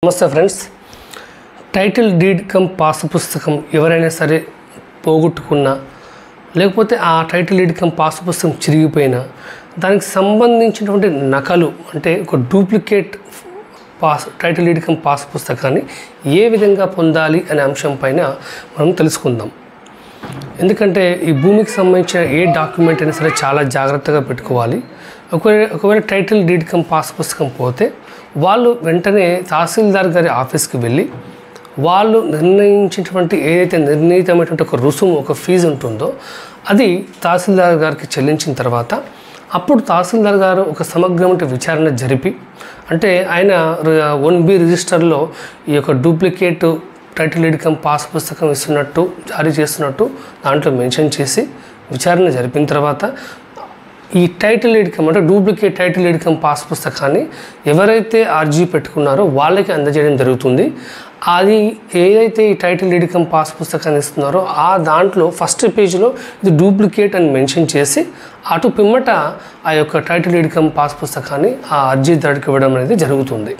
నమస్తే friends title deed cum pass పుస్తకం ఎవరైనా సరే పోగొట్టుకున్నా లేకపోతే ఆ టైటిల్ డీడ్ కమ్ పాస్ పుస్తకం చిరిగిపోయినా దానికి సంబంధించినటువంటి నకలు అంటే ఒక duplicate pass title deed cum pass పుస్తకాన్ని ఏ విధంగా పొందాలి అనే అంశం పైన మనం తెలుసుకుందాం ఎందుకంటే ఈ భూమికి సంబంధించిన ఏ డాక్యుమెంట్ అయినా సరే చాలా జాగ్రత్తగా పెట్టుకోవాలి ఒకవేళ ఒకవేళ టైటిల్ డీడ్ కమ్ పాస్ పుస్తకం పోతే వాళ్ళు వెంటనే తహసీల్దార్ గారి ఆఫీస్కి వెళ్ళి వాళ్ళు నిర్ణయించినటువంటి ఏదైతే నిర్ణీతమైనటువంటి ఒక రుసుము ఒక ఫీజు ఉంటుందో అది తహసీల్దార్ గారికి చెల్లించిన తర్వాత అప్పుడు తహసీల్దార్ గారు ఒక సమగ్రమైన విచారణ జరిపి అంటే ఆయన వన్ బి రిజిస్టర్లో ఈ యొక్క డూప్లికేట్ టైటిల్ ఇన్కమ్ పాస్ పుస్తకం ఇస్తున్నట్టు జారీ చేస్తున్నట్టు దాంట్లో మెన్షన్ చేసి విచారణ జరిపిన తర్వాత ఈ టైటిల్ ఇన్కమ్ అంటే డూప్లికేట్ టైటిల్ ఇన్కమ్ పాస్ పుస్తకాన్ని ఎవరైతే ఆర్జీ పెట్టుకున్నారో వాళ్ళకి అందజేయడం జరుగుతుంది అది ఏదైతే ఈ టైటిల్ ఇన్కమ్ పాస్ పుస్తకాన్ని ఇస్తున్నారో ఆ దాంట్లో ఫస్ట్ పేజీలో ఇది డూప్లికేట్ అని మెన్షన్ చేసి అటు పిమ్మట ఆ యొక్క టైటిల్ ఇన్కమ్ పాస్ పుస్తకాన్ని ఆ అర్జీదారుడికి ఇవ్వడం అనేది జరుగుతుంది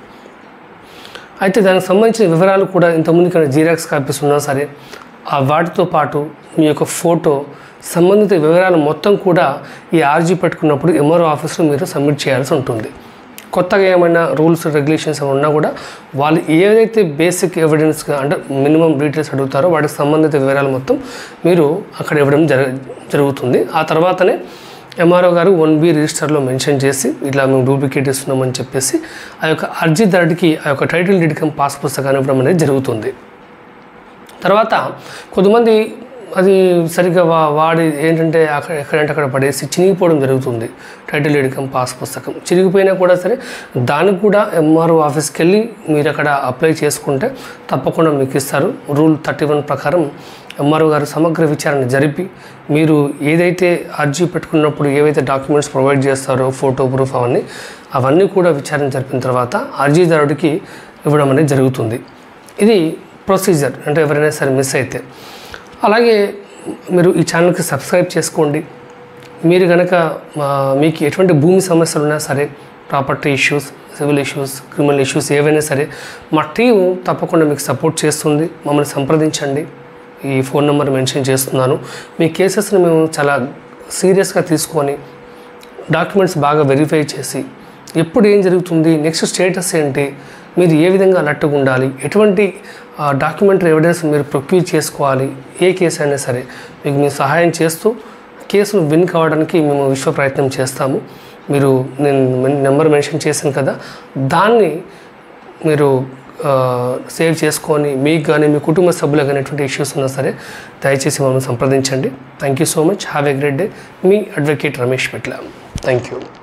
అయితే దానికి సంబంధించిన వివరాలు కూడా ఇంతకుముందు ఇక్కడ జీరాక్స్ కాపీస్ ఉన్నా సరే ఆ వాటితో పాటు మీ యొక్క ఫోటో సంబంధిత వివరాలు మొత్తం కూడా ఈ ఆర్జీ పెట్టుకున్నప్పుడు ఎంఆర్ఓ ఆఫీస్లో మీరు సబ్మిట్ చేయాల్సి ఉంటుంది కొత్తగా ఏమైనా రూల్స్ రెగ్యులేషన్స్ ఏమైనా ఉన్నా కూడా వాళ్ళు ఏదైతే బేసిక్ ఎవిడెన్స్గా అంటే మినిమం డీటెయిల్స్ అడుగుతారో వాటికి సంబంధిత వివరాలు మొత్తం మీరు అక్కడ ఇవ్వడం జర జరుగుతుంది ఆ తర్వాతనే ఎంఆర్ఓ గారు వన్ బి రిజిస్టర్లో మెన్షన్ చేసి ఇట్లా మేము డూప్లికేట్ ఇస్తున్నామని చెప్పేసి ఆ యొక్క అర్జీదారుడికి ఆ యొక్క టైటిల్ డిడికమ్ పాస్ పుస్తకాన్ని ఇవ్వడం అనేది జరుగుతుంది తర్వాత కొంతమంది అది సరిగ్గా వా వాడి ఏంటంటే అక్కడ ఎక్కడంటే అక్కడ పడేసి చినిగిపోవడం జరుగుతుంది టైటిల్ ఎడికమ్ పాస్ పుస్తకం చిరిగిపోయినా కూడా సరే దానికి కూడా ఎంఆర్ఓ ఆఫీస్కి వెళ్ళి మీరు అక్కడ అప్లై చేసుకుంటే తప్పకుండా మీకు ఇస్తారు రూల్ థర్టీ వన్ ప్రకారం ఎంఆర్ఓ గారు సమగ్ర విచారణ జరిపి మీరు ఏదైతే అర్జీ పెట్టుకున్నప్పుడు ఏవైతే డాక్యుమెంట్స్ ప్రొవైడ్ చేస్తారో ఫోటో ప్రూఫ్ అవన్నీ అవన్నీ కూడా విచారణ జరిపిన తర్వాత అర్జీదారుడికి ఇవ్వడం అనేది జరుగుతుంది ఇది ప్రొసీజర్ అంటే ఎవరైనా సరే మిస్ అయితే అలాగే మీరు ఈ ఛానల్కి సబ్స్క్రైబ్ చేసుకోండి మీరు కనుక ఆ, మీకు ఎటువంటి భూమి సమస్యలు ఉన్నా సరే property issues civil issues criminal issues ఏవైనా సరే మా టీం తప్పకుండా మీకు సపోర్ట్ చేస్తుంది మమ్మల్ని సంప్రదించండి ఈ ఫోన్ నెంబర్ మెన్షన్ చేస్తున్నాను మీ కేసెస్ని మేము చాలా సీరియస్గా తీసుకొని డాక్యుమెంట్స్ బాగా వెరిఫై చేసి ఎప్పుడు ఏం జరుగుతుంది నెక్స్ట్ స్టేటస్ ఏంటి మీరు ఏ విధంగా అలర్ట్గా ఉండాలి ఎటువంటి డాక్యుమెంటరీ ఎవిడెన్స్ మీరు ప్రొక్యూర్ చేసుకోవాలి ఏ కేసు అయినా సరే మీకు మేము సహాయం చేస్తూ కేసును విన్ కావడానికి మేము విశ్వ ప్రయత్నం చేస్తాము మీరు నేను నెంబర్ మెన్షన్ చేశాను కదా దాన్ని మీరు సేవ్ చేసుకొని మీకు కానీ మీ కుటుంబ సభ్యులకు కానీ ఎటువంటి ఇష్యూస్ ఉన్నా సరే దయచేసి మమ్మల్ని సంప్రదించండి thank you so much have a great day మీ advocate Ramesh Petla thank you